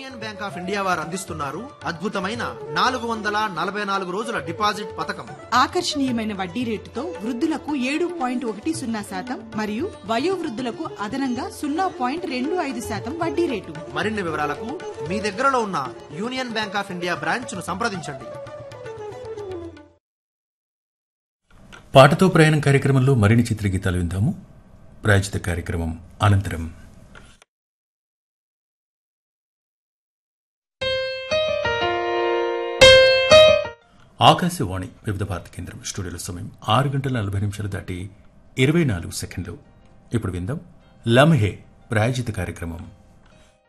union Bank of India వారు అందిస్తున్నారు అద్భుతమైన నాలుగు వందల నలభై నాలుగు రోజుల డిపాజిట్ పథకం ఆకర్షణీయమైన వడ్డీ రేటుతో వృద్ధులకు ఏడు పాయింట్ ఒకటి సున్నా శాతం మరియు వయోవృద్ధులకు అదనంగా సున్నా పాయింట్ రెండు ఐదు శాతం వడ్డీ రేటు మరిన్ని వివరాలకు మీ దగ్గరలో ఉన్న Union Bank of India branch ను సంప్రదించండి పాటతో ప్రయాణం కార్యక్రమంలో మరిన్ని చిత్రగీతాలు విందాము ప్రాయోజిత కార్యక్రమం అనంతరం ఆకాశవాణి వివిధ భారత కేంద్రం స్టూడియోలో సమయం ఆరు గంటల నలభై నిమిషాలు దాటి ఇరవై నాలుగు సెకండ్లు ఇప్పుడు విందాం లమ్హే ప్రాయోజిత కార్యక్రమం